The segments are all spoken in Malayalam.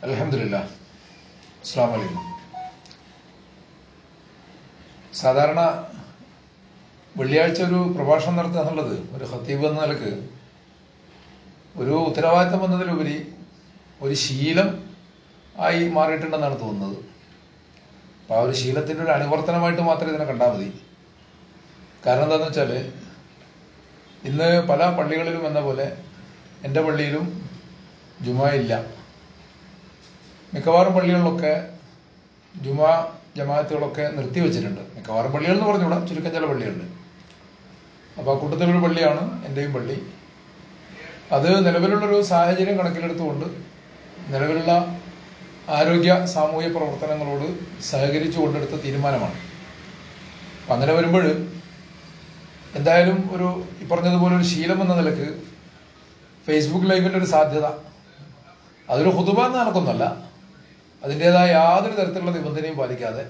അലഹമില്ല അസ്സാം വലൈക്കും സാധാരണ വെള്ളിയാഴ്ച ഒരു പ്രഭാഷണം നടത്തുക എന്നുള്ളത് ഒരു ഹത്തീബ് എന്ന നിലക്ക് ഒരു ഉത്തരവാദിത്തം എന്നതിലുപരി ഒരു ശീലം ആയി മാറിയിട്ടുണ്ടെന്നാണ് തോന്നുന്നത് അപ്പോൾ ആ ഒരു ശീലത്തിന്റെ ഒരു അനുവർത്തനമായിട്ട് മാത്രമേ ഇതിനെ കണ്ടാൽ മതി കാരണം എന്താണെന്ന് വെച്ചാൽ ഇന്ന് പല പള്ളികളിലും എന്ന പോലെ എൻ്റെ പള്ളിയിലും ജുമാ ഇല്ല മിക്കവാറും പള്ളികളിലൊക്കെ ജുമാ ജമാഅത്തുകളൊക്കെ നിർത്തിവെച്ചിട്ടുണ്ട് മിക്കവാറും പള്ളികൾ എന്ന് പറഞ്ഞുകൂടാ ചുരുക്കം ചില പള്ളികളുണ്ട് അപ്പോൾ ആ കൂട്ടത്തിലൊരു പള്ളിയാണ് എൻ്റെയും പള്ളി അത് നിലവിലുള്ളൊരു സാഹചര്യം കണക്കിലെടുത്തുകൊണ്ട് നിലവിലുള്ള ആരോഗ്യ സാമൂഹ്യ പ്രവർത്തനങ്ങളോട് സഹകരിച്ചു കൊണ്ടെടുത്ത തീരുമാനമാണ് അപ്പം അങ്ങനെ വരുമ്പോൾ എന്തായാലും ഒരു ഈ പറഞ്ഞതുപോലെ ഒരു ശീലം എന്ന നിലക്ക് ഫേസ്ബുക്ക് ലൈവിൻ്റെ ഒരു സാധ്യത അതൊരു ഹുതുബ എന്ന നിലക്കൊന്നല്ല അതിൻ്റെതായ യാതൊരു തരത്തിലുള്ള നിബന്ധനയും പാലിക്കാതെ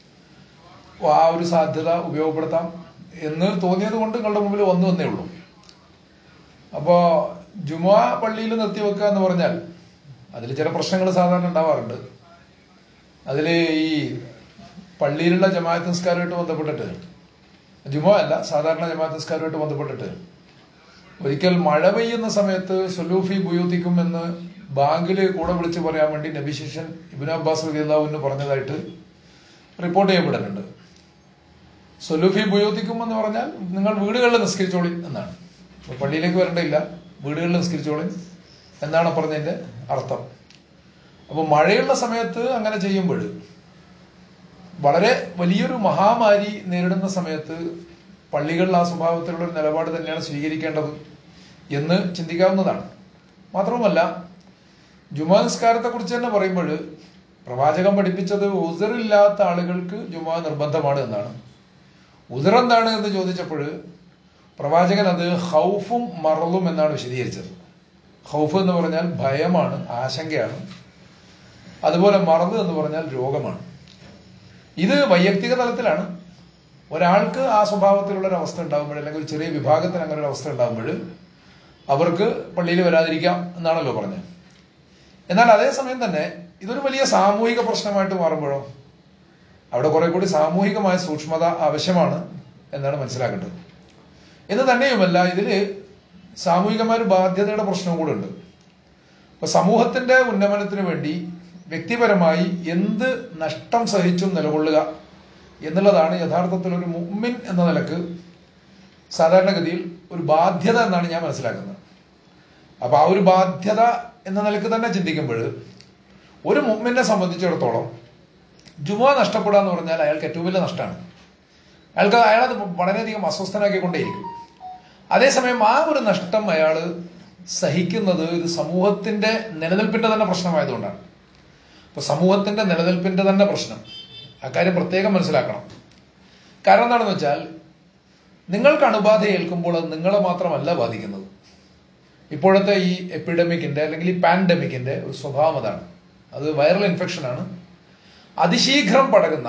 ആ ഒരു സാധ്യത ഉപയോഗപ്പെടുത്താം എന്ന് തോന്നിയത് കൊണ്ട് നിങ്ങളുടെ മുമ്പിൽ വന്നു വന്നേ ഉള്ളൂ അപ്പോ ജുമാ പള്ളിയിൽ നിർത്തിവെക്കുക എന്ന് പറഞ്ഞാൽ അതിൽ ചില പ്രശ്നങ്ങൾ സാധാരണ ഉണ്ടാവാറുണ്ട് അതിൽ ഈ പള്ളിയിലുള്ള ജമാഅത്ത് നിസ്കാരമായിട്ട് ബന്ധപ്പെട്ടിട്ട് ജുമാ അല്ല സാധാരണ ജമാഅത്ത് നിസ്കാരമായിട്ട് ബന്ധപ്പെട്ടിട്ട് ഒരിക്കൽ മഴ പെയ്യുന്ന സമയത്ത് സൊലൂഫി ബുയൂത്തിക്കും എന്ന് ബാങ്കിൽ കൂടെ വിളിച്ച് പറയാൻ വേണ്ടി നബി ശിഷ്യൻ ഇബിൻ അബ്ബാസ് റലിയാവുന്ന് പറഞ്ഞതായിട്ട് റിപ്പോർട്ട് ചെയ്യപ്പെട്ടിട്ടുണ്ട് സൊലൂഫി ബുയൂത്തിക്കും എന്ന് പറഞ്ഞാൽ നിങ്ങൾ വീടുകളിൽ നിസ്കരിച്ചോളി എന്നാണ് അപ്പോൾ പള്ളിയിലേക്ക് വരേണ്ടയില്ല വീടുകളിൽ നിസ്കരിച്ചോളി എന്നാണ് പറഞ്ഞതിന്റെ അർത്ഥം അപ്പോൾ മഴയുള്ള സമയത്ത് അങ്ങനെ ചെയ്യുമ്പോൾ വളരെ വലിയൊരു മഹാമാരി നേരിടുന്ന സമയത്ത് പള്ളികളിൽ ആ സ്വഭാവത്തിലുള്ള ഒരു നിലപാട് തന്നെയാണ് സ്വീകരിക്കേണ്ടത് എന്ന് ചിന്തിക്കാവുന്നതാണ് മാത്രവുമല്ല ജുമാ നിസ്കാരത്തെ കുറിച്ച് തന്നെ പറയുമ്പോൾ പ്രവാചകൻ പഠിപ്പിച്ചത് ഉസറില്ലാത്ത ആളുകൾക്ക് ജുമാ നിർബന്ധമാണ് എന്നാണ് ഉസർ എന്താണ് എന്ന് ചോദിച്ചപ്പോൾ പ്രവാചകൻ അത് ഹൗഫും മറലും എന്നാണ് വിശദീകരിച്ചത് ഹൗഫ് എന്ന് പറഞ്ഞാൽ ഭയമാണ് ആശങ്കയാണ് അതുപോലെ മറവ് എന്ന് പറഞ്ഞാൽ രോഗമാണ് ഇത് വൈയക്തിക തലത്തിലാണ് ഒരാൾക്ക് ആ സ്വഭാവത്തിലുള്ള ഒരു അവസ്ഥ ഉണ്ടാകുമ്പോൾ അല്ലെങ്കിൽ ഒരു ചെറിയ വിഭാഗത്തിന് അങ്ങനെ ഒരു അവസ്ഥ ഉണ്ടാകുമ്പോൾ അവർക്ക് പള്ളിയിൽ വരാതിരിക്കാം എന്നാണല്ലോ പറഞ്ഞത് എന്നാൽ അതേസമയം തന്നെ ഇതൊരു വലിയ സാമൂഹിക പ്രശ്നമായിട്ട് മാറുമ്പോഴോ അവിടെ കുറെ കൂടി സാമൂഹികമായ സൂക്ഷ്മത ആവശ്യമാണ് എന്നാണ് മനസ്സിലാക്കേണ്ടത് എന്ന് തന്നെയുമല്ല ഇതില് സാമൂഹികമായ ഒരു ബാധ്യതയുടെ പ്രശ്നവും കൂടെ ഉണ്ട് അപ്പൊ സമൂഹത്തിന്റെ ഉന്നമനത്തിന് വേണ്ടി വ്യക്തിപരമായി എന്ത് നഷ്ടം സഹിച്ചും നിലകൊള്ളുക എന്നുള്ളതാണ് യഥാർത്ഥത്തിൽ ഒരു മുമ്മിൻ എന്ന നിലക്ക് സാധാരണഗതിയിൽ ഒരു ബാധ്യത എന്നാണ് ഞാൻ മനസ്സിലാക്കുന്നത് അപ്പൊ ആ ഒരു ബാധ്യത എന്ന നിലക്ക് തന്നെ ചിന്തിക്കുമ്പോൾ ഒരു മുമ്മിനെ സംബന്ധിച്ചിടത്തോളം ജുമ നഷ്ടപ്പെടുക എന്ന് പറഞ്ഞാൽ അയാൾക്ക് ഏറ്റവും വലിയ നഷ്ടമാണ് അയാൾക്ക് അയാളത് വളരെയധികം അസ്വസ്ഥനാക്കിക്കൊണ്ടേയിരിക്കും അതേസമയം ആ ഒരു നഷ്ടം അയാൾ സഹിക്കുന്നത് ഇത് സമൂഹത്തിന്റെ നിലനിൽപ്പിന്റെ തന്നെ പ്രശ്നമായതുകൊണ്ടാണ് അപ്പൊ സമൂഹത്തിന്റെ നിലനിൽപ്പിന്റെ തന്നെ പ്രശ്നം അക്കാര്യം പ്രത്യേകം മനസ്സിലാക്കണം കാരണം എന്താണെന്ന് വെച്ചാൽ നിങ്ങൾക്ക് അണുബാധ ഏൽക്കുമ്പോൾ അത് നിങ്ങളെ മാത്രമല്ല ബാധിക്കുന്നത് ഇപ്പോഴത്തെ ഈ എപ്പിഡമിക്കിന്റെ അല്ലെങ്കിൽ ഈ പാൻഡമിക്കിന്റെ ഒരു സ്വഭാവം അതാണ് അത് വൈറൽ ഇൻഫെക്ഷൻ ആണ് അതിശീഘ്രം പടരുന്ന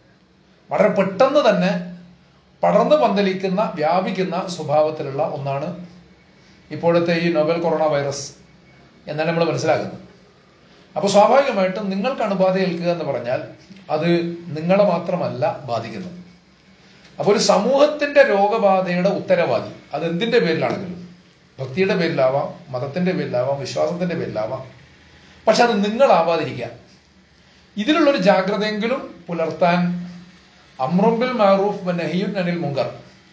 വളരെ പെട്ടെന്ന് തന്നെ പടർന്നു പന്തലിക്കുന്ന വ്യാപിക്കുന്ന സ്വഭാവത്തിലുള്ള ഒന്നാണ് ഇപ്പോഴത്തെ ഈ നോവൽ കൊറോണ വൈറസ് എന്നാണ് നമ്മൾ മനസ്സിലാക്കുന്നത് അപ്പൊ സ്വാഭാവികമായിട്ടും നിങ്ങൾക്ക് അണുബാധ ഏൽക്കുക എന്ന് പറഞ്ഞാൽ അത് നിങ്ങളെ മാത്രമല്ല ബാധിക്കുന്നത് അപ്പൊ ഒരു സമൂഹത്തിന്റെ രോഗബാധയുടെ ഉത്തരവാദി അത് എന്തിന്റെ പേരിലാണെങ്കിലും ഭക്തിയുടെ പേരിലാവാം മതത്തിന്റെ പേരിലാവാം വിശ്വാസത്തിന്റെ പേരിലാവാം പക്ഷെ അത് നിങ്ങളാവാതിരിക്കാൻ ഇതിലുള്ളൊരു ജാഗ്രതയെങ്കിലും പുലർത്താൻ അമ്രുംബിൽ മാറൂഫ് നഹിയുൻ അനിൽ മുങ്കർ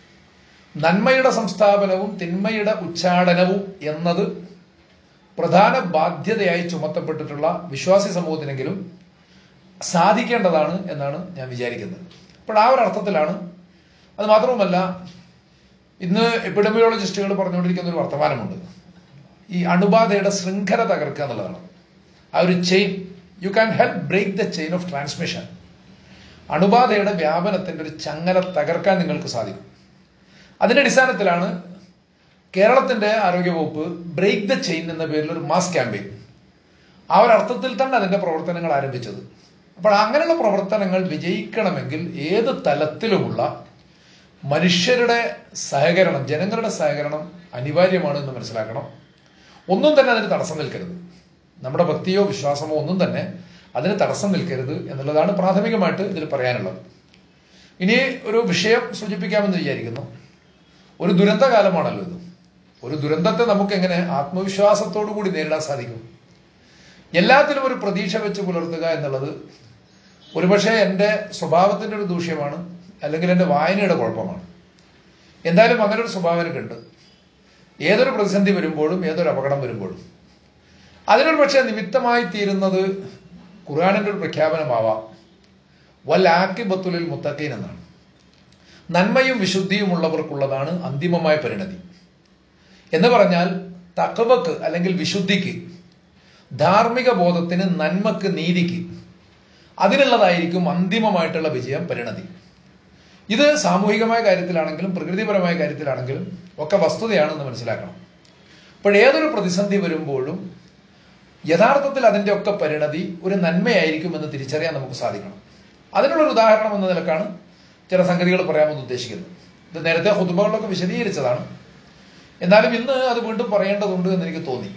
നന്മയുടെ സംസ്ഥാപനവും തിന്മയുടെ ഉച്ചാടനവും എന്നത് പ്രധാന ബാധ്യതയായി ചുമത്തപ്പെട്ടിട്ടുള്ള വിശ്വാസി സമൂഹത്തിനെങ്കിലും സാധിക്കേണ്ടതാണ് എന്നാണ് ഞാൻ വിചാരിക്കുന്നത് അപ്പോൾ ആ ഒരു അർത്ഥത്തിലാണ് അത് മാത്രവുമല്ല ഇന്ന് എപ്പിഡമിയോളജിസ്റ്റുകൾ പറഞ്ഞുകൊണ്ടിരിക്കുന്ന ഒരു വർത്തമാനമുണ്ട് ഈ അണുബാധയുടെ ശൃംഖല തകർക്കുക എന്നുള്ളതാണ് ആ ഒരു chain you can help break the chain of transmission അണുബാധയുടെ വ്യാപനത്തിന്റെ ഒരു ചങ്ങല തകർക്കാൻ നിങ്ങൾക്ക് സാധിക്കും അതിന്റെ അടിസ്ഥാനത്തിലാണ് കേരളത്തിന്റെ ആരോഗ്യവകുപ്പ് ബ്രേക്ക് ദ ചെയിൻ എന്ന പേരിൽ ഒരു മാസ് ക്യാമ്പയിൻ ആ ഒരു അർത്ഥത്തിൽ തന്നെ അതിന്റെ പ്രവർത്തനങ്ങൾ ആരംഭിച്ചത് അപ്പോൾ അങ്ങനെയുള്ള പ്രവർത്തനങ്ങൾ വിജയിക്കണമെങ്കിൽ ഏത് തലത്തിലുമുള്ള മനുഷ്യരുടെ സഹകരണം ജനങ്ങളുടെ സഹകരണം അനിവാര്യമാണ് എന്ന് മനസ്സിലാക്കണം ഒന്നും തന്നെ അതിന് തടസ്സം നിൽക്കരുത് നമ്മുടെ ഭക്തിയോ വിശ്വാസമോ ഒന്നും തന്നെ അതിന് തടസ്സം നിൽക്കരുത് എന്നുള്ളതാണ് പ്രാഥമികമായിട്ട് ഇതിൽ പറയാനുള്ളത് ഇനി ഒരു വിഷയം സൂചിപ്പിക്കാമെന്ന് വിചാരിക്കുന്നു ഒരു ദുരന്തകാലമാണല്ലോ ഇത് ഒരു ദുരന്തത്തെ നമുക്ക് എങ്ങനെ ആത്മവിശ്വാസത്തോടു കൂടി നേരിടാൻ സാധിക്കും എല്ലാത്തിലും ഒരു പ്രതീക്ഷ വെച്ച് പുലർത്തുക എന്നുള്ളത് ഒരുപക്ഷെ എൻ്റെ സ്വഭാവത്തിന്റെ ഒരു ദൂഷ്യമാണ് അല്ലെങ്കിൽ എൻ്റെ വായനയുടെ കുഴപ്പമാണ് എന്തായാലും അങ്ങനെ ഒരു സ്വഭാവം എനിക്കുണ്ട് ഏതൊരു പ്രതിസന്ധി വരുമ്പോഴും ഏതൊരു അപകടം വരുമ്പോഴും അതിനൊരു പക്ഷേ നിമിത്തമായി തീരുന്നത് ഖുർആാനിന്റെ ഒരു പ്രഖ്യാപനമാവാം വല്ലാക്കി ബത്തുലിൽ മുത്തക്കീൻ എന്നാണ് നന്മയും വിശുദ്ധിയും ഉള്ളവർക്കുള്ളതാണ് അന്തിമമായ പരിണതി എന്ന് പറഞ്ഞാൽ തക്കവക്ക് അല്ലെങ്കിൽ വിശുദ്ധിക്ക് ധാർമ്മിക ബോധത്തിന് നന്മക്ക് നീതിക്ക് അതിനുള്ളതായിരിക്കും അന്തിമമായിട്ടുള്ള വിജയം പരിണതി ഇത് സാമൂഹികമായ കാര്യത്തിലാണെങ്കിലും പ്രകൃതിപരമായ കാര്യത്തിലാണെങ്കിലും ഒക്കെ വസ്തുതയാണെന്ന് മനസ്സിലാക്കണം അപ്പോൾ ഏതൊരു പ്രതിസന്ധി വരുമ്പോഴും യഥാർത്ഥത്തിൽ അതിന്റെ ഒക്കെ പരിണതി ഒരു നന്മയായിരിക്കും എന്ന് തിരിച്ചറിയാൻ നമുക്ക് സാധിക്കണം അതിനുള്ളൊരു ഉദാഹരണം എന്ന നിലക്കാണ് ചില സംഗതികൾ പറയാമെന്ന് ഉദ്ദേശിക്കുന്നത് ഇത് നേരത്തെ ഹുതുബകളിലൊക്കെ വിശദീകരിച്ചതാണ് എന്നാലും ഇന്ന് അത് വീണ്ടും പറയേണ്ടതുണ്ട് എന്ന് എനിക്ക് തോന്നി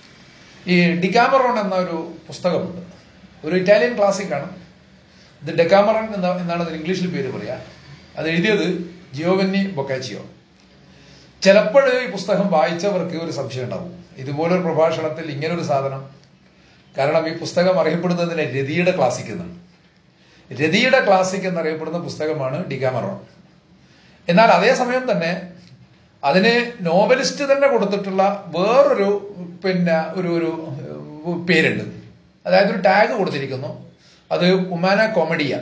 ഈ ഡിക്കാമറോൺ എന്ന ഒരു പുസ്തകമുണ്ട് ഒരു ഇറ്റാലിയൻ ക്ലാസിക്കാണ് ഇത് ഡെക്കാമറൺ എന്ന എന്നാണ് അതിന് ഇംഗ്ലീഷിൽ പേര് പറയുക അത് എഴുതിയത് ജിയോവന്നി ബൊക്കാച്ചിയോ ചിലപ്പോൾ ഈ പുസ്തകം വായിച്ചവർക്ക് ഒരു സംശയം ഉണ്ടാവും ഇതുപോലൊരു പ്രഭാഷണത്തിൽ ഇങ്ങനൊരു സാധനം കാരണം ഈ പുസ്തകം അറിയപ്പെടുന്നതിനെ രതിയുടെ ക്ലാസിക് എന്നാണ് രതിയുടെ ക്ലാസിക് എന്നറിയപ്പെടുന്ന പുസ്തകമാണ് ഡിഗാമറോൺ എന്നാൽ അതേസമയം തന്നെ അതിന് നോവലിസ്റ്റ് തന്നെ കൊടുത്തിട്ടുള്ള വേറൊരു പിന്നെ ഒരു ഒരു പേരുണ്ട് അതായത് ഒരു ടാഗ് കൊടുത്തിരിക്കുന്നു അത് ഉമാന കോമഡിയ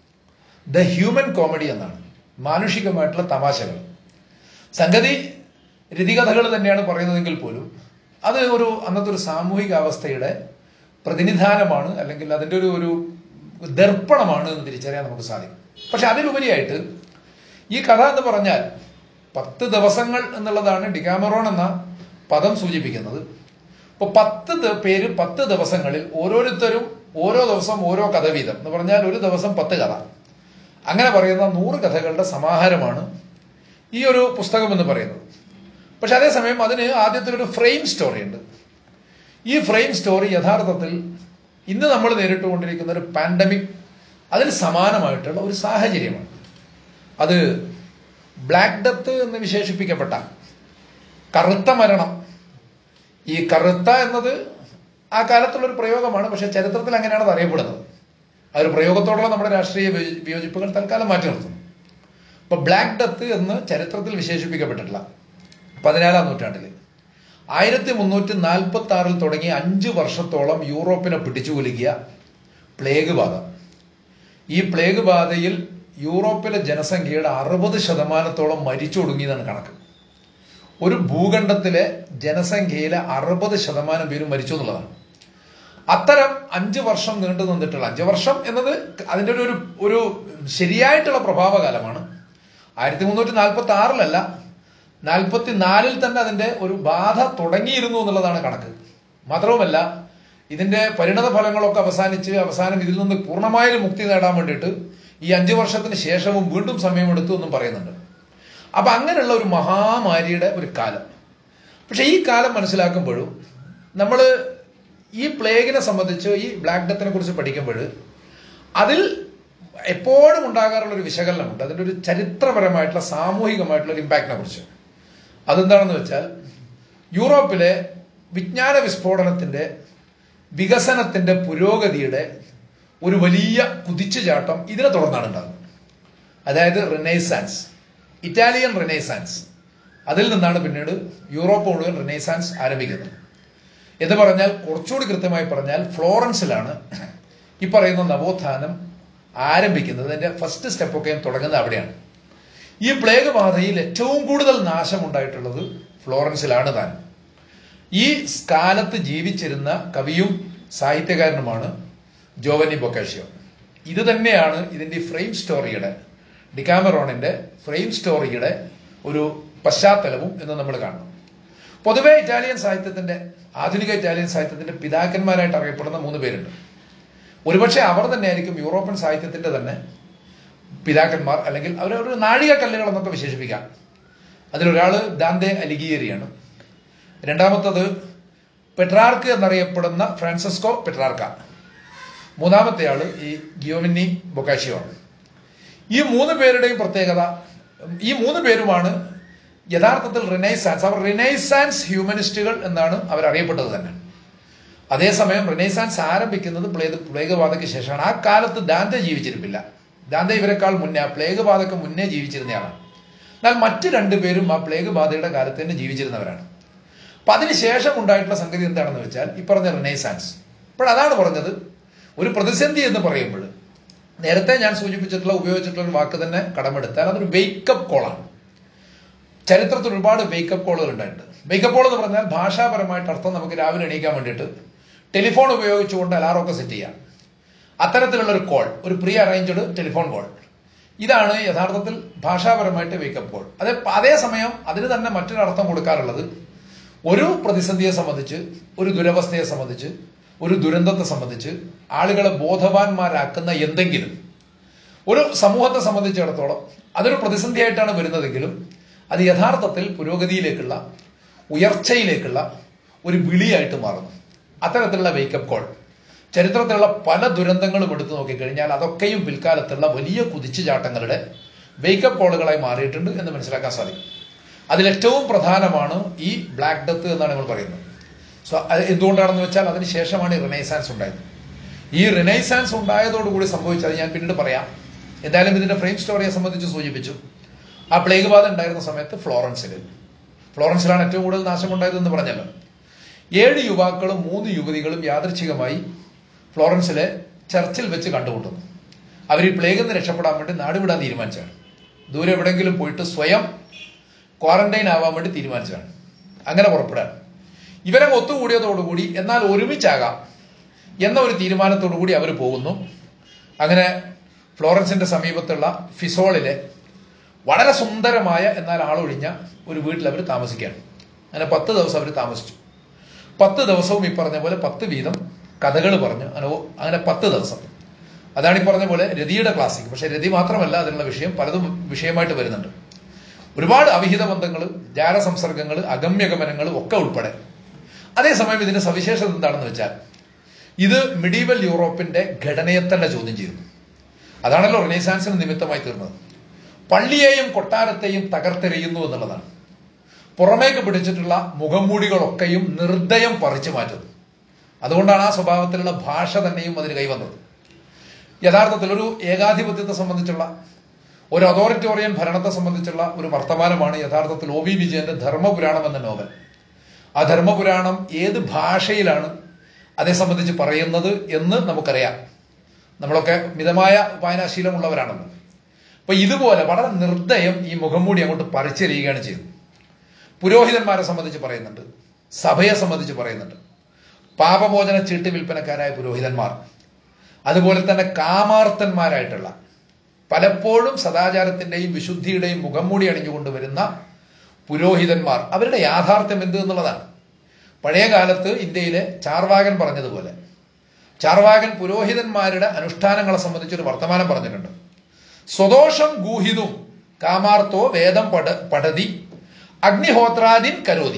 ദ ഹ്യൂമൻ കോമഡി എന്നാണ് മാനുഷികമായിട്ടുള്ള തമാശകൾ സംഗതി രതികഥകൾ തന്നെയാണ് പറയുന്നതെങ്കിൽ പോലും അത് ഒരു അന്നത്തെ ഒരു സാമൂഹിക അവസ്ഥയുടെ പ്രതിനിധാനമാണ് അല്ലെങ്കിൽ അതിന്റെ ഒരു ഒരു ദർപ്പണമാണ് എന്ന് തിരിച്ചറിയാൻ നമുക്ക് സാധിക്കും പക്ഷെ അതിലുപരിയായിട്ട് ഈ കഥ എന്ന് പറഞ്ഞാൽ പത്ത് ദിവസങ്ങൾ എന്നുള്ളതാണ് ഡിഗാമറോൺ എന്ന പദം സൂചിപ്പിക്കുന്നത് ഇപ്പൊ പത്ത് പേര് പത്ത് ദിവസങ്ങളിൽ ഓരോരുത്തരും ഓരോ ദിവസം ഓരോ കഥ വീതം എന്ന് പറഞ്ഞാൽ ഒരു ദിവസം പത്ത് കഥ അങ്ങനെ പറയുന്ന നൂറ് കഥകളുടെ സമാഹാരമാണ് ഈ ഒരു പുസ്തകം എന്ന് പറയുന്നത് പക്ഷെ അതേസമയം അതിന് ആദ്യത്തെ ഒരു ഫ്രെയിം സ്റ്റോറി ഉണ്ട് ഈ ഫ്രെയിം സ്റ്റോറി യഥാർത്ഥത്തിൽ ഇന്ന് നമ്മൾ നേരിട്ടുകൊണ്ടിരിക്കുന്ന ഒരു പാൻഡമിക് അതിന് സമാനമായിട്ടുള്ള ഒരു സാഹചര്യമാണ് അത് ബ്ലാക്ക് ഡെത്ത് എന്ന് വിശേഷിപ്പിക്കപ്പെട്ട കറുത്ത മരണം ഈ കറുത്ത എന്നത് ആ കാലത്തുള്ള ഒരു പ്രയോഗമാണ് പക്ഷെ ചരിത്രത്തിൽ അങ്ങനെയാണ് അത് അറിയപ്പെടുന്നത് ആ ഒരു പ്രയോഗത്തോടുള്ള നമ്മുടെ രാഷ്ട്രീയ വിയോജിപ്പുകൾ തൽക്കാലം മാറ്റി നിർത്തുന്നു അപ്പൊ ബ്ലാക്ക് ഡെത്ത് എന്ന് ചരിത്രത്തിൽ വിശേഷിപ്പിക്കപ്പെട്ടിട്ടില്ല പതിനാലാം നൂറ്റാണ്ടിൽ ആയിരത്തി മുന്നൂറ്റി നാൽപ്പത്തി ആറിൽ തുടങ്ങി അഞ്ച് വർഷത്തോളം യൂറോപ്പിനെ പിടിച്ചുകുലുക്കിയ പ്ലേഗ് ബാധ ഈ പ്ലേഗ് ബാധയിൽ യൂറോപ്പിലെ ജനസംഖ്യയുടെ അറുപത് ശതമാനത്തോളം മരിച്ചൊടുങ്ങിയതാണ് കണക്ക് ഒരു ഭൂഖണ്ഡത്തിലെ ജനസംഖ്യയിലെ അറുപത് ശതമാനം പേരും മരിച്ചു എന്നുള്ളതാണ് അത്തരം അഞ്ച് വർഷം നീണ്ടു നിന്നിട്ടുള്ള അഞ്ച് വർഷം എന്നത് അതിന്റെ ഒരു ഒരു ശരിയായിട്ടുള്ള പ്രഭാവകാലമാണ് ആയിരത്തി മുന്നൂറ്റി നാൽപ്പത്തി ആറിലല്ല നാൽപ്പത്തി നാലിൽ തന്നെ അതിന്റെ ഒരു ബാധ തുടങ്ങിയിരുന്നു എന്നുള്ളതാണ് കണക്ക് മാത്രവുമല്ല ഇതിന്റെ പരിണത ഫലങ്ങളൊക്കെ അവസാനിച്ച് അവസാനം ഇതിൽ നിന്ന് പൂർണ്ണമായും മുക്തി നേടാൻ വേണ്ടിയിട്ട് ഈ അഞ്ചു വർഷത്തിന് ശേഷവും വീണ്ടും സമയമെടുത്തു എന്നും പറയുന്നുണ്ട് അപ്പൊ അങ്ങനെയുള്ള ഒരു മഹാമാരിയുടെ ഒരു കാലം പക്ഷെ ഈ കാലം മനസ്സിലാക്കുമ്പോഴും നമ്മൾ ഈ പ്ലേഗിനെ സംബന്ധിച്ച് ഈ ബ്ലാക്ക് ഡെത്തിനെ കുറിച്ച് പഠിക്കുമ്പോൾ അതിൽ എപ്പോഴും ഉണ്ടാകാറുള്ള ഒരു വിശകലനമുണ്ട് അതിന്റെ ഒരു ചരിത്രപരമായിട്ടുള്ള സാമൂഹികമായിട്ടുള്ള ഒരു ഇമ്പാക്റ്റിനെ കുറിച്ച് അതെന്താണെന്ന് വെച്ചാൽ യൂറോപ്പിലെ വിജ്ഞാന വിസ്ഫോടനത്തിന്റെ വികസനത്തിന്റെ പുരോഗതിയുടെ ഒരു വലിയ കുതിച്ചുചാട്ടം ഇതിനെ തുടർന്നാണ് ഉണ്ടാകുന്നത് അതായത് റിനൈസാൻസ് ഇറ്റാലിയൻ റിനൈസാൻസ് അതിൽ നിന്നാണ് പിന്നീട് യൂറോപ്പ് മുഴുവൻ റിനൈസാൻസ് ആരംഭിക്കുന്നത് എന്ന് പറഞ്ഞാൽ കുറച്ചുകൂടി കൃത്യമായി പറഞ്ഞാൽ ഫ്ലോറൻസിലാണ് ഈ പറയുന്ന നവോത്ഥാനം ആരംഭിക്കുന്നത് അതിന്റെ ഫസ്റ്റ് സ്റ്റെപ്പൊക്കെ തുടങ്ങുന്നത് അവിടെയാണ് ഈ പ്ലേഗ് ബാധയിൽ ഏറ്റവും കൂടുതൽ നാശമുണ്ടായിട്ടുള്ളത് ഫ്ലോറൻസിലാണ് താൻ ഈ കാലത്ത് ജീവിച്ചിരുന്ന കവിയും സാഹിത്യകാരനുമാണ് ജോവനി ബൊക്കാഷിയോ ഇത് തന്നെയാണ് ഇതിന്റെ ഫ്രെയിം സ്റ്റോറിയുടെ ഡിക്കാമറോണിന്റെ ഫ്രെയിം സ്റ്റോറിയുടെ ഒരു പശ്ചാത്തലവും എന്ന് നമ്മൾ കാണണം പൊതുവെ ഇറ്റാലിയൻ സാഹിത്യത്തിന്റെ ആധുനിക ഇറ്റാലിയൻ സാഹിത്യത്തിന്റെ പിതാക്കന്മാരായിട്ട് അറിയപ്പെടുന്ന മൂന്ന് പേരുണ്ട് ഒരുപക്ഷെ അവർ തന്നെയായിരിക്കും യൂറോപ്യൻ സാഹിത്യത്തിന്റെ തന്നെ പിതാക്കന്മാർ അല്ലെങ്കിൽ അവർ ഒരു നാഴികക്കല്ലുകൾ എന്നൊക്കെ വിശേഷിപ്പിക്കാം അതിലൊരാള് ദാന്തെ അലിഗിയേരിയാണ് രണ്ടാമത്തത് പെട്രാർക്ക് എന്നറിയപ്പെടുന്ന ഫ്രാൻസിസ്കോ പെട്രാർക്ക മൂന്നാമത്തെ ആള് ഈ ഗിയോമിനി ബൊക്കാഷിയോ ആണ് ഈ മൂന്ന് പേരുടെയും പ്രത്യേകത ഈ മൂന്ന് പേരുമാണ് യഥാർത്ഥത്തിൽ റിനൈസാൻസ് അവർ റിനൈസാൻസ് ഹ്യൂമനിസ്റ്റുകൾ എന്നാണ് അവർ അറിയപ്പെട്ടത് തന്നെ അതേസമയം റിനൈസാൻസ് ആരംഭിക്കുന്നത് പ്ലേഗ് പ്ലേഗ് ബാധയ്ക്ക് ശേഷമാണ് ആ കാലത്ത് ദാന്തെ ജീവിച്ചിരിപ്പില്ല ദാന്തെ ഇവരെക്കാൾ മുന്നേ ആ പ്ലേഗ് ബാധയ്ക്ക് മുന്നേ ജീവിച്ചിരുന്നയാളാണ് എന്നാൽ മറ്റു രണ്ടുപേരും ആ പ്ലേഗ് ബാധയുടെ കാലത്ത് തന്നെ ജീവിച്ചിരുന്നവരാണ് അപ്പൊ അതിനുശേഷം ഉണ്ടായിട്ടുള്ള സംഗതി എന്താണെന്ന് വെച്ചാൽ ഈ പറഞ്ഞ റിനൈസാൻസ് അപ്പോൾ അതാണ് പറഞ്ഞത് ഒരു പ്രതിസന്ധി എന്ന് പറയുമ്പോൾ നേരത്തെ ഞാൻ സൂചിപ്പിച്ചിട്ടുള്ള ഉപയോഗിച്ചിട്ടുള്ള ഒരു വാക്ക് തന്നെ കടമെടുത്താൽ അതൊരു വെയ്ക്കപ്പ് കോളാണ് ചരിത്രത്തിൽ ഒരുപാട് വെയ്ക്കപ്പ് കോളുകൾ ഉണ്ടായിട്ടുണ്ട് വെയ്ക്കപ്പ് കോൾ എന്ന് പറഞ്ഞാൽ ഭാഷാപരമായിട്ട് അർത്ഥം നമുക്ക് രാവിലെ എണീക്കാൻ വേണ്ടിയിട്ട് ടെലിഫോൺ ഉപയോഗിച്ചുകൊണ്ട് അലാറമൊക്കെ സെറ്റ് ചെയ്യാം അത്തരത്തിലുള്ള ഒരു കോൾ ഒരു പ്രീ അറേഞ്ച്ഡ് ടെലിഫോൺ കോൾ ഇതാണ് യഥാർത്ഥത്തിൽ ഭാഷാപരമായിട്ട് വേക്കപ്പ് കോൾ അതേ അതേസമയം അതിന് തന്നെ മറ്റൊരു അർത്ഥം കൊടുക്കാറുള്ളത് ഒരു പ്രതിസന്ധിയെ സംബന്ധിച്ച് ഒരു ദുരവസ്ഥയെ സംബന്ധിച്ച് ഒരു ദുരന്തത്തെ സംബന്ധിച്ച് ആളുകളെ ബോധവാന്മാരാക്കുന്ന എന്തെങ്കിലും ഒരു സമൂഹത്തെ സംബന്ധിച്ചിടത്തോളം അതൊരു പ്രതിസന്ധിയായിട്ടാണ് വരുന്നതെങ്കിലും അത് യഥാർത്ഥത്തിൽ പുരോഗതിയിലേക്കുള്ള ഉയർച്ചയിലേക്കുള്ള ഒരു വിളിയായിട്ട് മാറുന്നു അത്തരത്തിലുള്ള വേക്കപ്പ് കോൾ ചരിത്രത്തിലുള്ള പല ദുരന്തങ്ങളും എടുത്തു നോക്കിക്കഴിഞ്ഞാൽ അതൊക്കെയും പിൽക്കാലത്തുള്ള വലിയ കുതിച്ചുചാട്ടങ്ങളുടെ വേക്കപ്പ് കോളുകളായി മാറിയിട്ടുണ്ട് എന്ന് മനസ്സിലാക്കാൻ സാധിക്കും അതിലേറ്റവും പ്രധാനമാണ് ഈ ബ്ലാക്ക് ഡെത്ത് എന്നാണ് നമ്മൾ പറയുന്നത് സോ അത് എന്തുകൊണ്ടാണെന്ന് വെച്ചാൽ അതിന് ശേഷമാണ് ഈ റിനൈസാൻസ് ഉണ്ടായത് ഈ റിനൈസാൻസ് ഉണ്ടായതോടുകൂടി സംഭവിച്ചത് ഞാൻ പിന്നീട് പറയാം എന്തായാലും ഇതിന്റെ ഫ്രെയിം സ്റ്റോറിയെ സംബന്ധിച്ച് സൂചിപ്പിച്ചു ആ പ്ലേഗ് ബാധ ഉണ്ടായിരുന്ന സമയത്ത് ഫ്ലോറൻസിൽ ഫ്ലോറൻസിലാണ് ഏറ്റവും കൂടുതൽ നാശമുണ്ടായതെന്ന് പറഞ്ഞല്ലോ ഏഴ് യുവാക്കളും മൂന്ന് യുവതികളും യാദൃച്ഛികമായി ഫ്ലോറൻസിലെ ചർച്ചിൽ വെച്ച് കണ്ടുമുട്ടുന്നു അവർ ഈ പ്ലേഗിൽ നിന്ന് രക്ഷപ്പെടാൻ വേണ്ടി നാടുവിടാൻ തീരുമാനിച്ചാണ് ദൂരെ എവിടെയെങ്കിലും പോയിട്ട് സ്വയം ക്വാറന്റൈൻ ആവാൻ വേണ്ടി തീരുമാനിച്ചതാണ് അങ്ങനെ പുറപ്പെടാൻ ഇവരെ ഒത്തുകൂടിയതോടുകൂടി എന്നാൽ ഒരുമിച്ചാകാം എന്ന ഒരു തീരുമാനത്തോടു കൂടി അവർ പോകുന്നു അങ്ങനെ ഫ്ലോറൻസിന്റെ സമീപത്തുള്ള ഫിസോളിലെ വളരെ സുന്ദരമായ എന്നാൽ ആളൊഴിഞ്ഞ ഒരു വീട്ടിൽ അവർ താമസിക്കുകയാണ് അങ്ങനെ പത്ത് ദിവസം അവർ താമസിച്ചു പത്ത് ദിവസവും ഈ പറഞ്ഞ പോലെ പത്ത് വീതം കഥകൾ പറഞ്ഞു അങ്ങനെ അങ്ങനെ പത്ത് ദിവസം അതാണ് ഈ പറഞ്ഞ പോലെ രതിയുടെ ക്ലാസിക് പക്ഷെ രതി മാത്രമല്ല അതിനുള്ള വിഷയം പലതും വിഷയമായിട്ട് വരുന്നുണ്ട് ഒരുപാട് അവിഹിത ബന്ധങ്ങൾ ജാരസംസർഗങ്ങൾ അഗമ്യഗമനങ്ങൾ ഒക്കെ ഉൾപ്പെടെ അതേസമയം ഇതിന്റെ സവിശേഷത എന്താണെന്ന് വെച്ചാൽ ഇത് മിഡീവൽ യൂറോപ്പിന്റെ ഘടനയെ തന്നെ ചോദ്യം ചെയ്യുന്നു അതാണല്ലോ റിനൈസാൻസിന് നിമിത്തമായി തീർന്നത് പള്ളിയെയും കൊട്ടാരത്തെയും തകർത്തെറിയുന്നു എന്നുള്ളതാണ് പുറമേക്ക് പിടിച്ചിട്ടുള്ള മുഖംമൂടികളൊക്കെയും നിർദ്ദയം പറിച്ചു മാറ്റുന്നു അതുകൊണ്ടാണ് ആ സ്വഭാവത്തിലുള്ള ഭാഷ തന്നെയും അതിന് കൈവന്നത് യഥാർത്ഥത്തിൽ ഒരു ഏകാധിപത്യത്തെ സംബന്ധിച്ചുള്ള ഒരു അതോറിറ്റോറിയൻ ഭരണത്തെ സംബന്ധിച്ചുള്ള ഒരു വർത്തമാനമാണ് യഥാർത്ഥത്തിൽ ഒ വി വിജയന്റെ ധർമ്മപുരാണം എന്ന നോവൽ ആ ധർമ്മപുരാണം ഏത് ഭാഷയിലാണ് അതേ സംബന്ധിച്ച് പറയുന്നത് എന്ന് നമുക്കറിയാം നമ്മളൊക്കെ മിതമായ വായനാശീലമുള്ളവരാണല്ലോ അപ്പൊ ഇതുപോലെ വളരെ നിർദ്ദയം ഈ മുഖംമൂടി അങ്ങോട്ട് പറിച്ചെറിയുകയാണ് ചെയ്തത് പുരോഹിതന്മാരെ സംബന്ധിച്ച് പറയുന്നുണ്ട് സഭയെ സംബന്ധിച്ച് പറയുന്നുണ്ട് പാപമോചന ചീട്ട് വിൽപ്പനക്കാരായ പുരോഹിതന്മാർ അതുപോലെ തന്നെ കാമാർത്തന്മാരായിട്ടുള്ള പലപ്പോഴും സദാചാരത്തിന്റെയും വിശുദ്ധിയുടെയും മുഖംമൂടി അണിഞ്ഞുകൊണ്ട് വരുന്ന പുരോഹിതന്മാർ അവരുടെ യാഥാർത്ഥ്യം എന്ത് എന്നുള്ളതാണ് പഴയ കാലത്ത് ഇന്ത്യയിലെ ചാർവാകൻ പറഞ്ഞതുപോലെ ചാർവാകൻ പുരോഹിതന്മാരുടെ അനുഷ്ഠാനങ്ങളെ സംബന്ധിച്ചൊരു വർത്തമാനം പറഞ്ഞിട്ടുണ്ട് സ്വദോഷം ഗൂഹിതും കാമാർത്തോ വേദം പട പടതി അഗ്നിഹോത്രാദിൻ കരോതി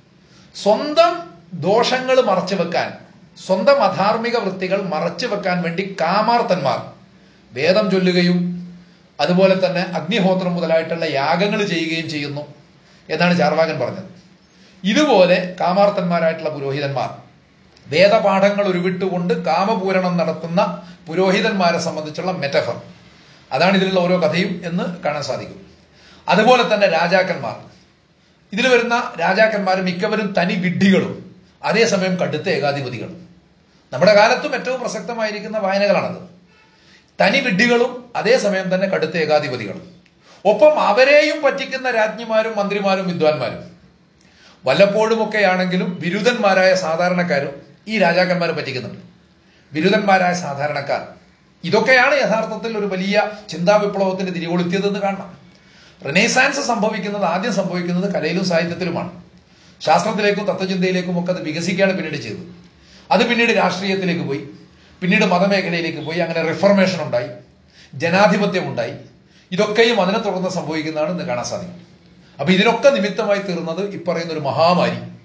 സ്വന്തം ദോഷങ്ങൾ മറച്ചു വെക്കാൻ സ്വന്തം അധാർമിക വൃത്തികൾ മറച്ചു വെക്കാൻ വേണ്ടി കാമാർത്തന്മാർ വേദം ചൊല്ലുകയും അതുപോലെ തന്നെ അഗ്നിഹോത്രം മുതലായിട്ടുള്ള യാഗങ്ങൾ ചെയ്യുകയും ചെയ്യുന്നു എന്നാണ് ചാർവാകൻ പറഞ്ഞത് ഇതുപോലെ കാമാർത്തന്മാരായിട്ടുള്ള പുരോഹിതന്മാർ വേദപാഠങ്ങൾ ഉരുവിട്ടുകൊണ്ട് കാമപൂരണം നടത്തുന്ന പുരോഹിതന്മാരെ സംബന്ധിച്ചുള്ള മെറ്റഫർ അതാണ് ഇതിലുള്ള ഓരോ കഥയും എന്ന് കാണാൻ സാധിക്കും അതുപോലെ തന്നെ രാജാക്കന്മാർ ഇതിൽ വരുന്ന രാജാക്കന്മാർ മിക്കവരും തനി വിഡ്ഢികളും അതേസമയം കടുത്ത ഏകാധിപതികളും നമ്മുടെ കാലത്തും ഏറ്റവും പ്രസക്തമായിരിക്കുന്ന വായനകളാണത് തനി വിഡ്ഢികളും അതേസമയം തന്നെ കടുത്ത ഏകാധിപതികളും ഒപ്പം അവരെയും പറ്റിക്കുന്ന രാജ്ഞിമാരും മന്ത്രിമാരും വിദ്വാൻമാരും വല്ലപ്പോഴുമൊക്കെ ആണെങ്കിലും ബിരുദന്മാരായ സാധാരണക്കാരും ഈ രാജാക്കന്മാരെ പറ്റിക്കുന്നുണ്ട് ബിരുദന്മാരായ സാധാരണക്കാർ ഇതൊക്കെയാണ് യഥാർത്ഥത്തിൽ ഒരു വലിയ ചിന്താ വിപ്ലവത്തിന് തിരികൊളുത്തിയതെന്ന് കാണണം റിനൈസാൻസ് സംഭവിക്കുന്നത് ആദ്യം സംഭവിക്കുന്നത് കലയിലും സാഹിത്യത്തിലുമാണ് ശാസ്ത്രത്തിലേക്കും തത്വചിന്തയിലേക്കും ഒക്കെ അത് വികസിക്കുകയാണ് പിന്നീട് ചെയ്തത് അത് പിന്നീട് രാഷ്ട്രീയത്തിലേക്ക് പോയി പിന്നീട് മതമേഖലയിലേക്ക് പോയി അങ്ങനെ റിഫർമേഷൻ ഉണ്ടായി ജനാധിപത്യം ഉണ്ടായി ഇതൊക്കെയും അതിനെ തുടർന്ന് സംഭവിക്കുന്നതാണ് ഇന്ന് കാണാൻ സാധിക്കും അപ്പൊ ഇതിനൊക്കെ നിമിത്തമായി തീർന്നത് ഇപ്പറയുന്ന ഒരു മഹാമാരി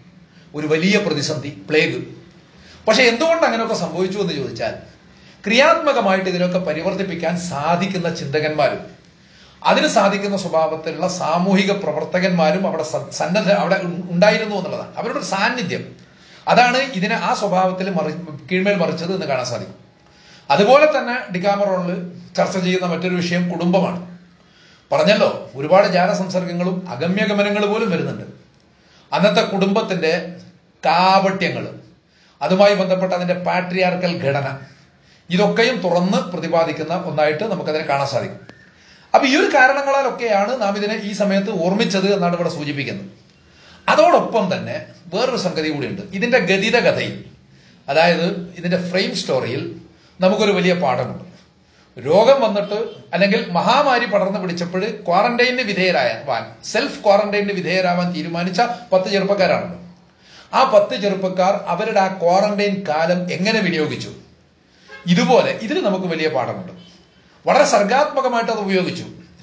ഒരു വലിയ പ്രതിസന്ധി പ്ലേഗ് പക്ഷെ എന്തുകൊണ്ട് അങ്ങനെയൊക്കെ സംഭവിച്ചു എന്ന് ചോദിച്ചാൽ ക്രിയാത്മകമായിട്ട് ഇതിനൊക്കെ പരിവർത്തിപ്പിക്കാൻ സാധിക്കുന്ന ചിന്തകന്മാരും അതിന് സാധിക്കുന്ന സ്വഭാവത്തിലുള്ള സാമൂഹിക പ്രവർത്തകന്മാരും അവിടെ സ- സന്നദ്ധ അവിടെ ഉ- ഉണ്ടായിരുന്നു എന്നുള്ളതാണ് അവരുടെ ഒരു സാന്നിധ്യം അതാണ് ഇതിനെ ആ സ്വഭാവത്തിൽ മറി കീഴ്മേൽ മറിച്ചത് എന്ന് കാണാൻ സാധിക്കും അതുപോലെ തന്നെ ഡിക്കാമറോണിൽ ചർച്ച ചെയ്യുന്ന മറ്റൊരു വിഷയം കുടുംബമാണ് പറഞ്ഞല്ലോ ഒരുപാട് ജാലസംസർഗങ്ങളും അഗമ്യഗമനങ്ങൾ പോലും വരുന്നുണ്ട് അന്നത്തെ കുടുംബത്തിന്റെ കാപട്യങ്ങൾ അതുമായി ബന്ധപ്പെട്ട അതിന്റെ പാട്രിയാർക്കൽ ഘടന ഇതൊക്കെയും തുറന്ന് പ്രതിപാദിക്കുന്ന ഒന്നായിട്ട് നമുക്കതിനെ കാണാൻ സാധിക്കും അപ്പൊ ഈ ഒരു കാരണങ്ങളാലൊക്കെയാണ് നാം ഇതിനെ ഈ സമയത്ത് ഓർമ്മിച്ചത് എന്നാണ് ഇവിടെ സൂചിപ്പിക്കുന്നത് അതോടൊപ്പം തന്നെ വേറൊരു സംഗതി കൂടിയുണ്ട് ഇതിന്റെ ഗതിത കഥയിൽ അതായത് ഇതിന്റെ ഫ്രെയിം സ്റ്റോറിയിൽ നമുക്കൊരു വലിയ പാഠമുണ്ട് രോഗം വന്നിട്ട് അല്ലെങ്കിൽ മഹാമാരി പടർന്നു പിടിച്ചപ്പോൾ ക്വാറന്റൈനിന് വിധേയരാവാൻ സെൽഫ് ക്വാറന്റൈനിന് വിധേയരാവാൻ തീരുമാനിച്ച പത്ത് ചെറുപ്പക്കാരാണല്ലോ ആ പത്ത് ചെറുപ്പക്കാർ അവരുടെ ആ ക്വാറന്റൈൻ കാലം എങ്ങനെ വിനിയോഗിച്ചു ഇതുപോലെ ഇതിന് നമുക്ക് വലിയ പാഠമുണ്ട് വളരെ സർഗാത്മകമായിട്ട് അത് ഉപയോഗിച്ചു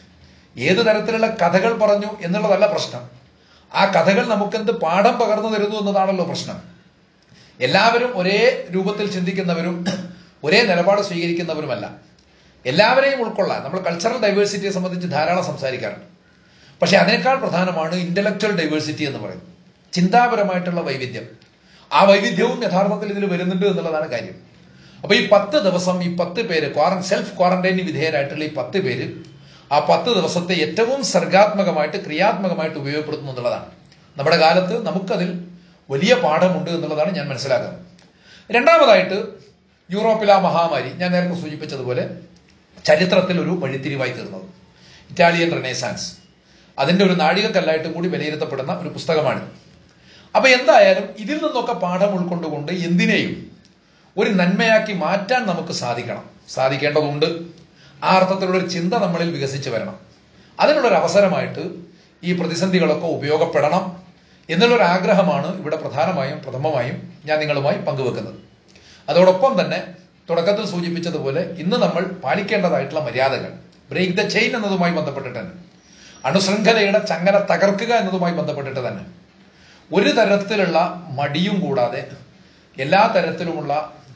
ഏത് തരത്തിലുള്ള കഥകൾ പറഞ്ഞു എന്നുള്ളതല്ല പ്രശ്നം ആ കഥകൾ നമുക്കെന്ത് പാഠം പകർന്നു തരുന്നു എന്നതാണല്ലോ പ്രശ്നം എല്ലാവരും ഒരേ രൂപത്തിൽ ചിന്തിക്കുന്നവരും ഒരേ നിലപാട് സ്വീകരിക്കുന്നവരുമല്ല എല്ലാവരെയും ഉൾക്കൊള്ളാൻ നമ്മൾ കൾച്ചറൽ ഡൈവേഴ്സിറ്റിയെ സംബന്ധിച്ച് ധാരാളം സംസാരിക്കാറുണ്ട് പക്ഷെ അതിനേക്കാൾ പ്രധാനമാണ് ഇന്റലക്ച്വൽ ഡൈവേഴ്സിറ്റി എന്ന് പറയുന്നത് ചിന്താപരമായിട്ടുള്ള വൈവിധ്യം ആ വൈവിധ്യവും യഥാർത്ഥത്തിൽ ഇതിൽ വരുന്നുണ്ട് എന്നുള്ളതാണ് കാര്യം അപ്പൊ ഈ പത്ത് ദിവസം ഈ പത്ത് പേര് ക്വാറൻ സെൽഫ് ക്വാറന്റൈന് വിധേയരായിട്ടുള്ള ഈ പത്ത് പേര് ആ പത്ത് ദിവസത്തെ ഏറ്റവും സർഗാത്മകമായിട്ട് ക്രിയാത്മകമായിട്ട് ഉപയോഗപ്പെടുത്തുന്നു എന്നുള്ളതാണ് നമ്മുടെ കാലത്ത് നമുക്കതിൽ വലിയ പാഠമുണ്ട് എന്നുള്ളതാണ് ഞാൻ മനസ്സിലാക്കുന്നത് രണ്ടാമതായിട്ട് യൂറോപ്പിലെ ആ മഹാമാരി ഞാൻ നേരത്തെ സൂചിപ്പിച്ചതുപോലെ ചരിത്രത്തിൽ ഒരു വഴിത്തിരിവായി തീർന്നത് ഇറ്റാലിയൻ റെനേസാൻസ് അതിന്റെ ഒരു നാഴികക്കല്ലായിട്ടും കൂടി വിലയിരുത്തപ്പെടുന്ന ഒരു പുസ്തകമാണിത് അപ്പൊ എന്തായാലും ഇതിൽ നിന്നൊക്കെ പാഠം ഉൾക്കൊണ്ടുകൊണ്ട് എന്തിനേയും ഒരു നന്മയാക്കി മാറ്റാൻ നമുക്ക് സാധിക്കണം സാധിക്കേണ്ടതുണ്ട് ആ അർത്ഥത്തിലുള്ള ഒരു ചിന്ത നമ്മളിൽ വികസിച്ച് വരണം അതിനുള്ളൊരു അവസരമായിട്ട് ഈ പ്രതിസന്ധികളൊക്കെ ഉപയോഗപ്പെടണം എന്നുള്ളൊരു ആഗ്രഹമാണ് ഇവിടെ പ്രധാനമായും പ്രഥമമായും ഞാൻ നിങ്ങളുമായി പങ്കുവെക്കുന്നത് അതോടൊപ്പം തന്നെ തുടക്കത്തിൽ സൂചിപ്പിച്ചതുപോലെ ഇന്ന് നമ്മൾ പാലിക്കേണ്ടതായിട്ടുള്ള മര്യാദകൾ ബ്രേക്ക് ദ ചെയിൻ എന്നതുമായി ബന്ധപ്പെട്ടിട്ട് തന്നെ അണുശൃംഖലയുടെ ചങ്ങല തകർക്കുക എന്നതുമായി ബന്ധപ്പെട്ടിട്ട് തന്നെ ഒരു തരത്തിലുള്ള മടിയും കൂടാതെ എല്ലാ തരത്തിലുമുള്ള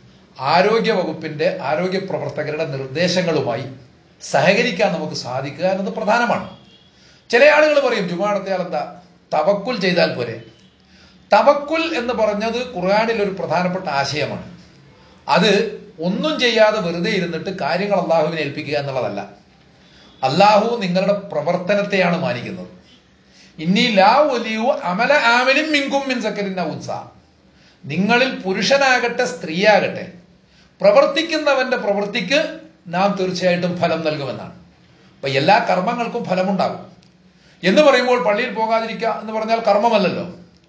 ആരോഗ്യ വകുപ്പിന്റെ ആരോഗ്യ പ്രവർത്തകരുടെ നിർദ്ദേശങ്ങളുമായി സഹകരിക്കാൻ നമുക്ക് സാധിക്കുക എന്നത് പ്രധാനമാണ് ചില ആളുകൾ പറയും ജുമാ നടത്തിയാൽ എന്താ തവക്കുൽ ചെയ്താൽ പോരെ തവക്കുൽ എന്ന് പറഞ്ഞത് ഖുർആാനിൽ ഒരു പ്രധാനപ്പെട്ട ആശയമാണ് അത് ഒന്നും ചെയ്യാതെ വെറുതെ ഇരുന്നിട്ട് കാര്യങ്ങൾ അള്ളാഹുവിനെ ഏൽപ്പിക്കുക എന്നുള്ളതല്ല അള്ളാഹു നിങ്ങളുടെ പ്രവർത്തനത്തെയാണ് മാനിക്കുന്നത് ഇനി ലാ ഒലിയു അമല ആമലിൻ മിങ്കും മിൻ സക്കരിന്ന ഉത്സ നിങ്ങളിൽ പുരുഷനാകട്ടെ സ്ത്രീയാകട്ടെ പ്രവർത്തിക്കുന്നവന്റെ പ്രവൃത്തിക്ക് നാം തീർച്ചയായിട്ടും ഫലം നൽകുമെന്നാണ് അപ്പൊ എല്ലാ കർമ്മങ്ങൾക്കും ഫലമുണ്ടാകും എന്ന് പറയുമ്പോൾ പള്ളിയിൽ പോകാതിരിക്കുക എന്ന് പറഞ്ഞാൽ കർമ്മമല്ലല്ലോ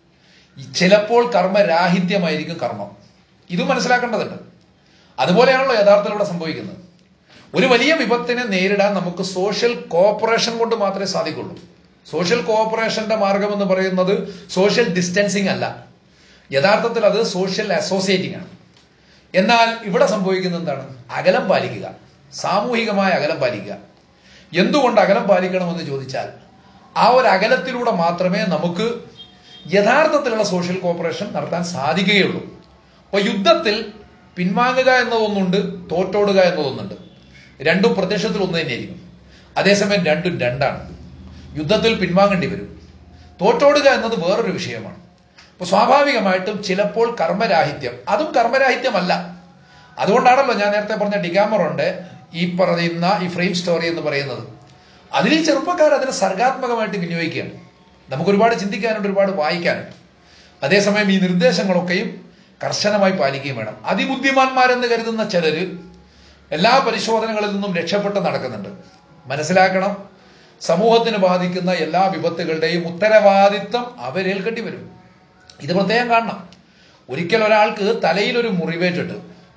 ഈ ചിലപ്പോൾ കർമ്മരാഹിത്യമായിരിക്കും കർമ്മം ഇതും മനസ്സിലാക്കേണ്ടതുണ്ട് അതുപോലെയാണല്ലോ യഥാർത്ഥത്തിൽ ഇവിടെ സംഭവിക്കുന്നത് ഒരു വലിയ വിപത്തിനെ നേരിടാൻ നമുക്ക് സോഷ്യൽ കോഓപ്പറേഷൻ കൊണ്ട് മാത്രമേ സാധിക്കുള്ളൂ സോഷ്യൽ കോഓപ്പറേഷന്റെ മാർഗം എന്ന് പറയുന്നത് സോഷ്യൽ ഡിസ്റ്റൻസിങ് അല്ല യഥാർത്ഥത്തിൽ അത് സോഷ്യൽ അസോസിയേറ്റിംഗ് ആണ് എന്നാൽ ഇവിടെ സംഭവിക്കുന്നത് എന്താണ് അകലം പാലിക്കുക സാമൂഹികമായ അകലം പാലിക്കുക എന്തുകൊണ്ട് അകലം പാലിക്കണമെന്ന് ചോദിച്ചാൽ ആ ഒരു അകലത്തിലൂടെ മാത്രമേ നമുക്ക് യഥാർത്ഥത്തിലുള്ള സോഷ്യൽ കോപ്പറേഷൻ നടത്താൻ സാധിക്കുകയുള്ളൂ അപ്പൊ യുദ്ധത്തിൽ പിൻവാങ്ങുക എന്നതൊന്നുണ്ട് തോറ്റോടുക എന്നതൊന്നുണ്ട് രണ്ടും പ്രത്യക്ഷത്തിൽ ഒന്ന് തന്നെയായിരിക്കും അതേസമയം രണ്ടും രണ്ടാണ് യുദ്ധത്തിൽ പിൻവാങ്ങേണ്ടി വരും തോറ്റോടുക എന്നത് വേറൊരു വിഷയമാണ് അപ്പൊ സ്വാഭാവികമായിട്ടും ചിലപ്പോൾ കർമ്മരാഹിത്യം അതും കർമ്മരാഹിത്യമല്ല അതുകൊണ്ടാണല്ലോ ഞാൻ നേരത്തെ പറഞ്ഞ ഡിഗാമറുണ്ട് ഈ പറയുന്ന ഈ ഫ്രെയിം സ്റ്റോറി എന്ന് പറയുന്നത് അതിൽ ഈ ചെറുപ്പക്കാർ അതിനെ സർഗാത്മകമായിട്ട് വിനിയോഗിക്കുകയാണ് നമുക്ക് ഒരുപാട് ചിന്തിക്കാനുണ്ട് ഒരുപാട് വായിക്കാനുണ്ട് അതേസമയം ഈ നിർദ്ദേശങ്ങളൊക്കെയും കർശനമായി പാലിക്കുകയും വേണം അതിബുദ്ധിമാന്മാരെന്ന് കരുതുന്ന ചിലര് എല്ലാ പരിശോധനകളിൽ നിന്നും രക്ഷപ്പെട്ട് നടക്കുന്നുണ്ട് മനസ്സിലാക്കണം സമൂഹത്തിന് ബാധിക്കുന്ന എല്ലാ വിപത്തുകളുടെയും ഉത്തരവാദിത്വം അവരേൽക്കേണ്ടി വരും ഇത് പ്രത്യേകം കാണണം ഒരിക്കൽ ഒരാൾക്ക് തലയിൽ ഒരു മുറിവേറ്റിട്ട്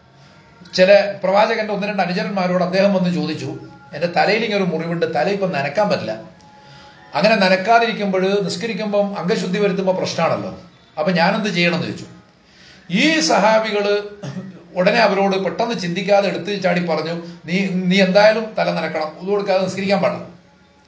ചില പ്രവാചകന്റെ ഒന്ന് രണ്ട് അനുചരന്മാരോട് അദ്ദേഹം വന്ന് ചോദിച്ചു എന്റെ തലയിൽ ഇങ്ങനെ ഒരു മുറിവുണ്ട് തല ഇപ്പം നനക്കാൻ പറ്റില്ല അങ്ങനെ നനക്കാതിരിക്കുമ്പോൾ നിസ്കരിക്കുമ്പം അംഗശുദ്ധി വരുത്തുമ്പോൾ പ്രശ്നമാണല്ലോ അപ്പൊ ഞാനെന്ത് ചെയ്യണമെന്ന് ചോദിച്ചു ഈ സഹാബികള് ഉടനെ അവരോട് പെട്ടെന്ന് ചിന്തിക്കാതെ എടുത്ത് ചാടി പറഞ്ഞു നീ നീ എന്തായാലും തല നനക്കണം ഇത് കൊടുക്കാതെ നിസ്കരിക്കാൻ പാടില്ല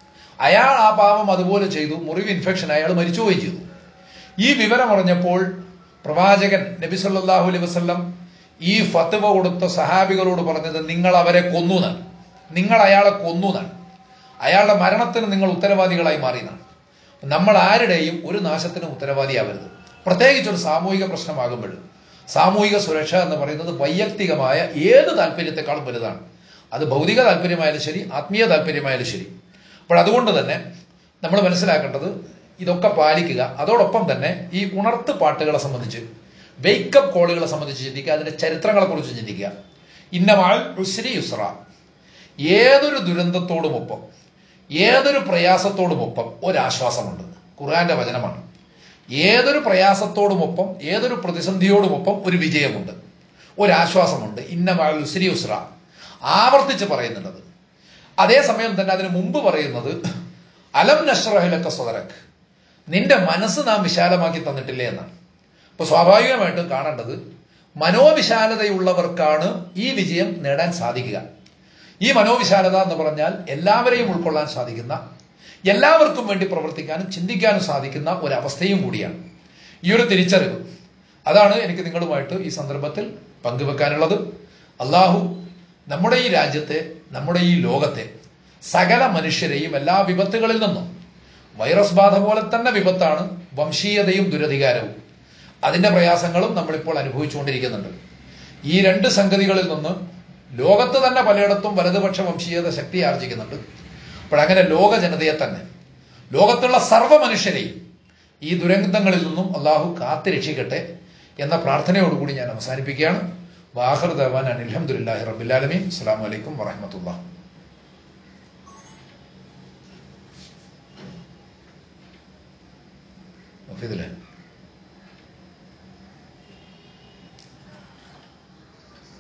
അയാൾ ആ പാവം അതുപോലെ ചെയ്തു മുറിവ് ഇൻഫെക്ഷൻ അയാൾ മരിച്ചുപോയി ചെയ്തു ഈ വിവരം അറിഞ്ഞപ്പോൾ പ്രവാചകൻ നബി സല്ലല്ലാഹു അലൈഹി വസല്ലം ഈ ഫത്വ കൊടുത്ത സഹാബികളോട് പറഞ്ഞത് നിങ്ങൾ അവരെ കൊന്നു എന്നാണ് നിങ്ങൾ അയാളെ കൊന്നു എന്നാണ് അയാളുടെ മരണത്തിന് നിങ്ങൾ ഉത്തരവാദികളായി മാറിയെന്നാണ് നമ്മൾ ആരുടെയും ഒരു നാശത്തിനും ഉത്തരവാദിയാവരുത് പ്രത്യേകിച്ച് ഒരു സാമൂഹിക പ്രശ്നമാകുമ്പോഴും സാമൂഹിക സുരക്ഷ എന്ന് പറയുന്നത് വൈയക്തികമായ ഏത് താല്പര്യത്തെക്കാളും വലുതാണ് അത് ഭൗതിക താല്പര്യമായാലും ശരി ആത്മീയ താല്പര്യമായാലും ശരി അപ്പോൾ അതുകൊണ്ട് തന്നെ നമ്മൾ മനസ്സിലാക്കേണ്ടത് ഇതൊക്കെ പാലിക്കുക അതോടൊപ്പം തന്നെ ഈ ഉണർത്ത് പാട്ടുകളെ സംബന്ധിച്ച് വെയ്ക്കപ്പ് കോളുകളെ സംബന്ധിച്ച് ചിന്തിക്കുക അതിന്റെ ചരിത്രങ്ങളെ കുറിച്ച് ചിന്തിക്കുക ഇന്നമാൾ ഉസ്രി യുസ്ര ഏതൊരു ദുരന്തത്തോടുമൊപ്പം ഏതൊരു പ്രയാസത്തോടുമൊപ്പം ഒരാശ്വാസമുണ്ട് ഖുർആന്റെ വചനമാണ് ഏതൊരു പ്രയാസത്തോടുമൊപ്പം ഏതൊരു പ്രതിസന്ധിയോടുമൊപ്പം ഒരു വിജയമുണ്ട് ഒരാശ്വാസമുണ്ട് ഇന്നമാൾ ഉസ്രി യുസ്ര ആവർത്തിച്ച് പറയുന്നുള്ളത് അതേസമയം തന്നെ അതിന് മുമ്പ് പറയുന്നത് അലം നഷ്റഹിലൊക്കെ സ്വതരക്ക് നിന്റെ മനസ്സ് നാം വിശാലമാക്കി തന്നിട്ടില്ലേ എന്നാണ് അപ്പൊ സ്വാഭാവികമായിട്ടും കാണേണ്ടത് മനോവിശാലതയുള്ളവർക്കാണ് ഈ വിജയം നേടാൻ സാധിക്കുക ഈ മനോവിശാലത എന്ന് പറഞ്ഞാൽ എല്ലാവരെയും ഉൾക്കൊള്ളാൻ സാധിക്കുന്ന എല്ലാവർക്കും വേണ്ടി പ്രവർത്തിക്കാനും ചിന്തിക്കാനും സാധിക്കുന്ന ഒരവസ്ഥയും കൂടിയാണ് ഈ ഒരു തിരിച്ചറിവ് അതാണ് എനിക്ക് നിങ്ങളുമായിട്ട് ഈ സന്ദർഭത്തിൽ പങ്കുവെക്കാനുള്ളത് അള്ളാഹു നമ്മുടെ ഈ രാജ്യത്തെ നമ്മുടെ ഈ ലോകത്തെ സകല മനുഷ്യരെയും എല്ലാ വിപത്തുകളിൽ നിന്നും വൈറസ് ബാധ പോലെ തന്നെ വിപത്താണ് വംശീയതയും ദുരധികാരവും അതിന്റെ പ്രയാസങ്ങളും നമ്മളിപ്പോൾ അനുഭവിച്ചുകൊണ്ടിരിക്കുന്നുണ്ട് ഈ രണ്ട് സംഗതികളിൽ നിന്ന് ലോകത്ത് തന്നെ പലയിടത്തും വലതുപക്ഷ വംശീയത ശക്തി ആർജിക്കുന്നുണ്ട് അപ്പോഴങ്ങനെ ലോക ജനതയെ തന്നെ ലോകത്തുള്ള സർവ്വ മനുഷ്യരെയും ഈ ദുരന്തങ്ങളിൽ നിന്നും അള്ളാഹു കാത്തു രക്ഷിക്കട്ടെ എന്ന പ്രാർത്ഥനയോടുകൂടി ഞാൻ അവസാനിപ്പിക്കുകയാണ് വാഹർ ദവാൻ അനിൽഹമുല്ലാഹി റബുലാലമീൻ അസ്സാം വലൈക്കും വറഹമത്തുള്ള ഇതിലെ